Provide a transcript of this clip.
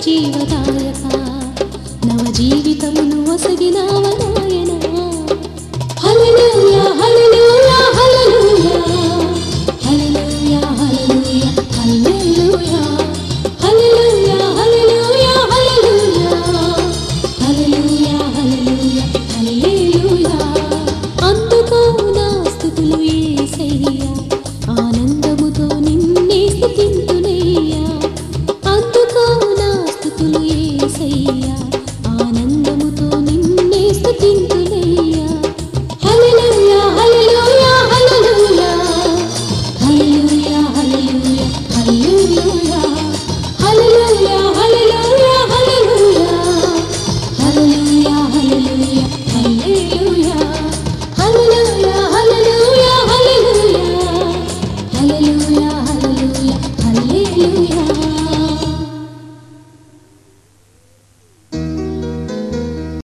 జీవదాయక నవ జీవితమును ఒసగినావ నాయన హల్లెలూయా హల్లెలూయా హల్లెలూయా హల్లెలూయా హల్లెలూయా హల్లెలూయా హల్లెలూయా హల్లెలూయా హల్లెలూయా హల్లెలూయా హల్లెలూయా హల్లెలూయా అందుకో నా స్తుతులు యేసయ్యా ఆనందముతో నిన్నే స్తుతింతునయ్యా అందుకో నా స్తుతులు యేసయ్యా ఆనందముతో నిన్నే స్తుతింతునయ్యా హల్లెలూయా హల్లెలూయా హల్లెలూయా హల్లెలూయా హల్లెలూయా హల్లెలూయా హల్లెలూయా హల్లెలూయా హల్లెలూయా హల్లెలూయా హల్లెలూయా హల్లెలూయా హల్లెలూయా హల్లెలూయా హల్లెలూయా హల్లెలూయా హల్లెలూయా హల్లెలూయా